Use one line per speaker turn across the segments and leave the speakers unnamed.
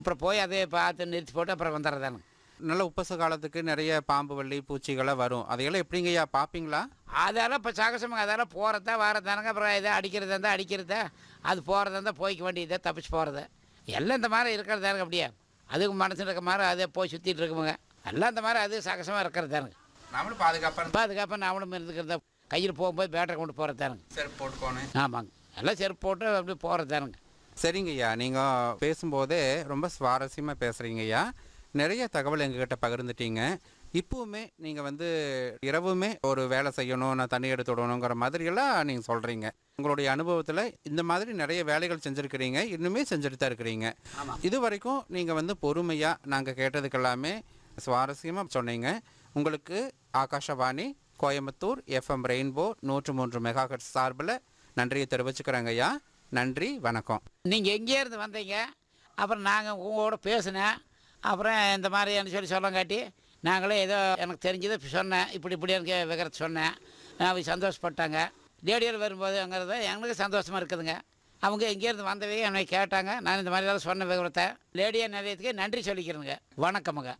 அப்புறம் போய் அதை பார்த்து நிறுத்தி போட்டு அப்புறம் வந்துடுறதானுங்க
நல்ல உப்பச காலத்துக்கு நிறைய பாம்பு வள்ளி பூச்சிகளாக வரும் அதையெல்லாம் எப்படிங்கய்யா பார்ப்பீங்களா
அதெல்லாம் இப்போ சாகசமாக அதெல்லாம் போகிறதா வரதானுங்க அப்புறம் இதை அடிக்கிறதா இருந்தால் அடிக்கிறதா அது போகிறதா இருந்தால் போய்க்க வேண்டியதை தப்பிச்சு போகிறது எல்லாம் இந்த மாதிரி இருக்கிறதானுங்க அப்படியே அதுக்கு மனசில் இருக்க மாதிரி அதே போய் சுற்றிட்டு இருக்குமுங்க எல்லாம் இந்த மாதிரி அது சாகசமாக இருக்கிறதானுங்க
நம்மளும் பாதுகாப்பாக
பாதுகாப்பாக நாமளும் இருந்துக்கிறத கையில் போகும்போது பேட்டரை கொண்டு போகிறதானுங்க
செருப்பு போட்டு போனேன்
ஆமாங்க எல்லாம் செருப்பு போட்டு அப்படி போகிறதானுங்க
சரிங்கய்யா நீங்கள் பேசும்போதே ரொம்ப சுவாரஸ்யமாக பேசுகிறீங்கய்யா நிறைய தகவல் எங்ககிட்ட பகிர்ந்துட்டீங்க இப்போவுமே நீங்கள் வந்து இரவுமே ஒரு வேலை செய்யணும் நான் தண்ணி எடுத்து விடணுங்கிற மாதிரியெல்லாம் நீங்கள் சொல்கிறீங்க உங்களுடைய அனுபவத்தில் இந்த மாதிரி நிறைய வேலைகள் செஞ்சுருக்கிறீங்க இன்னுமே செஞ்சுட்டு தான் இருக்கிறீங்க இது வரைக்கும் நீங்கள் வந்து பொறுமையாக நாங்கள் கேட்டதுக்கெல்லாமே சுவாரஸ்யமாக சொன்னீங்க உங்களுக்கு ஆகாஷவாணி கோயம்புத்தூர் எஃப்எம் ரெயின்போ நூற்று மூன்று மெகாஹெர்ட்ஸ் சார்பில் நன்றியை தெரிவிச்சுக்கிறேங்க ஐயா நன்றி வணக்கம்
நீங்கள் எங்கேருந்து வந்தீங்க அப்புறம் நாங்கள் உங்களோட பேசினேன் அப்புறம் இந்த மாதிரின்னு சொல்லி சொல்லங்காட்டி நாங்களே ஏதோ எனக்கு தெரிஞ்சதை சொன்னேன் இப்படி இப்படி எனக்கு விவரத்தை சொன்னேன் அவங்க சந்தோஷப்பட்டாங்க ரேடியோவில் வரும்போதுங்கிறது எங்களுக்கு சந்தோஷமாக இருக்குதுங்க அவங்க எங்கேருந்து வந்தவே என்னை கேட்டாங்க நான் இந்த மாதிரிலாம் சொன்ன விவரத்தை ரேடியோ நிலையத்துக்கு நன்றி சொல்லிக்கிறேங்க வணக்கமுங்க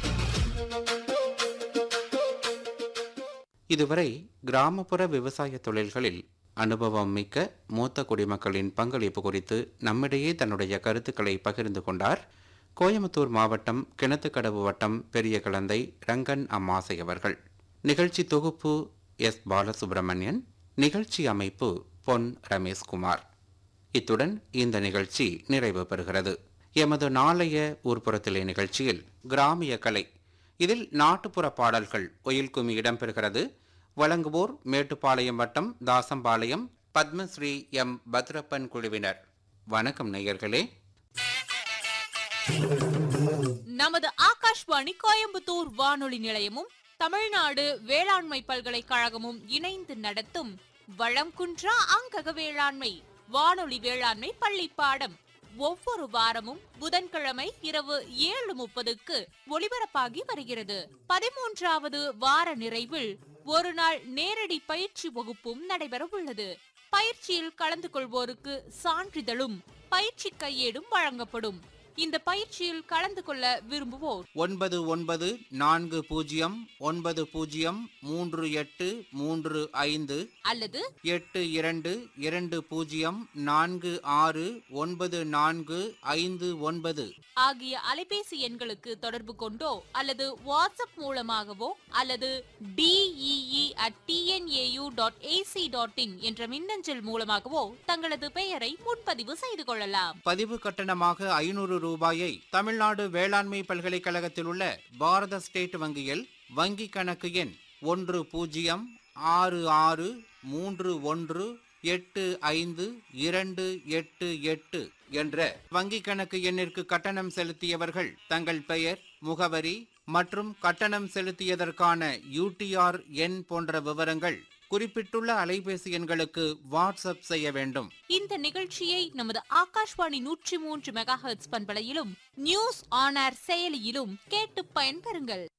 இதுவரை கிராமப்புற விவசாய தொழில்களில் அனுபவம் மிக்க மூத்த குடிமக்களின் பங்களிப்பு குறித்து நம்மிடையே தன்னுடைய கருத்துக்களை பகிர்ந்து கொண்டார் கோயம்புத்தூர் மாவட்டம் கிணத்துக்கடவு வட்டம் பெரிய கலந்தை ரங்கன் அம்மாசை அவர்கள் நிகழ்ச்சி தொகுப்பு எஸ் பாலசுப்ரமணியன் நிகழ்ச்சி அமைப்பு பொன் ரமேஷ்குமார் இத்துடன் இந்த நிகழ்ச்சி நிறைவு பெறுகிறது எமது நாளைய ஊர்ப்புறத்திலே நிகழ்ச்சியில் கிராமிய கலை இதில் நாட்டுப்புற பாடல்கள் ஒயில்குமி இடம்பெறுகிறது வழங்குவோர் மேட்டுப்பாளையம் வட்டம் தாசம்பாளையம் பத்மஸ்ரீ எம் பத்ரப்பன் குழுவினர் வணக்கம் நேயர்களே
நமது ஆகாஷ்வாணி கோயம்புத்தூர் வானொலி நிலையமும் தமிழ்நாடு வேளாண்மை பல்கலைக்கழகமும் இணைந்து நடத்தும் வளம் குன்றா அங்கக வேளாண்மை வானொலி வேளாண்மை பள்ளி பாடம் ஒவ்வொரு வாரமும் புதன்கிழமை இரவு ஏழு முப்பதுக்கு ஒளிபரப்பாகி வருகிறது பதிமூன்றாவது வார நிறைவில் ஒரு நாள் நேரடி பயிற்சி வகுப்பும் நடைபெற உள்ளது பயிற்சியில் கலந்து கொள்வோருக்கு சான்றிதழும் பயிற்சி கையேடும் வழங்கப்படும் இந்த பயிற்சியில் கலந்து கொள்ள விரும்புவோர்
ஒன்பது ஒன்பது நான்கு பூஜ்ஜியம் ஒன்பது பூஜ்ஜியம் மூன்று எட்டு மூன்று ஐந்து
அல்லது
எட்டு இரண்டு இரண்டு பூஜ்ஜியம் நான்கு ஆறு ஒன்பது நான்கு ஐந்து ஒன்பது
ஆகிய அலைபேசி எண்களுக்கு தொடர்பு கொண்டோ அல்லது வாட்ஸ்அப் மூலமாகவோ அல்லது DEE at TNAU dot AC dot in என்ற மின்னஞ்சல் மூலமாகவோ தங்களது பெயரை முன்பதிவு செய்து கொள்ளலாம்
பதிவு கட்டணமாக ஐநூறு ரூபாயை தமிழ்நாடு வேளாண்மை பல்கலைக்கழகத்தில் உள்ள பாரத ஸ்டேட் வங்கியில் வங்கி கணக்கு எண் ஒன்று பூஜ்ஜியம் ஆறு ஆறு மூன்று ஒன்று எட்டு ஐந்து இரண்டு எட்டு எட்டு என்ற வங்கி கணக்கு எண்ணிற்கு கட்டணம் செலுத்தியவர்கள் தங்கள் பெயர் முகவரி மற்றும் கட்டணம் செலுத்தியதற்கான யூடிஆர் எண் போன்ற விவரங்கள் குறிப்பிட்டுள்ள அலைபேசி எண்களுக்கு வாட்ஸ்அப் செய்ய வேண்டும்
இந்த நிகழ்ச்சியை நமது ஆகாஷ்வாணி நூற்றி மூன்று மெகா ஹெர்ட்ஸ் பண்பலையிலும் நியூஸ் ஆன் ஏர் செயலியிலும் கேட்டு பயன்பெறுங்கள்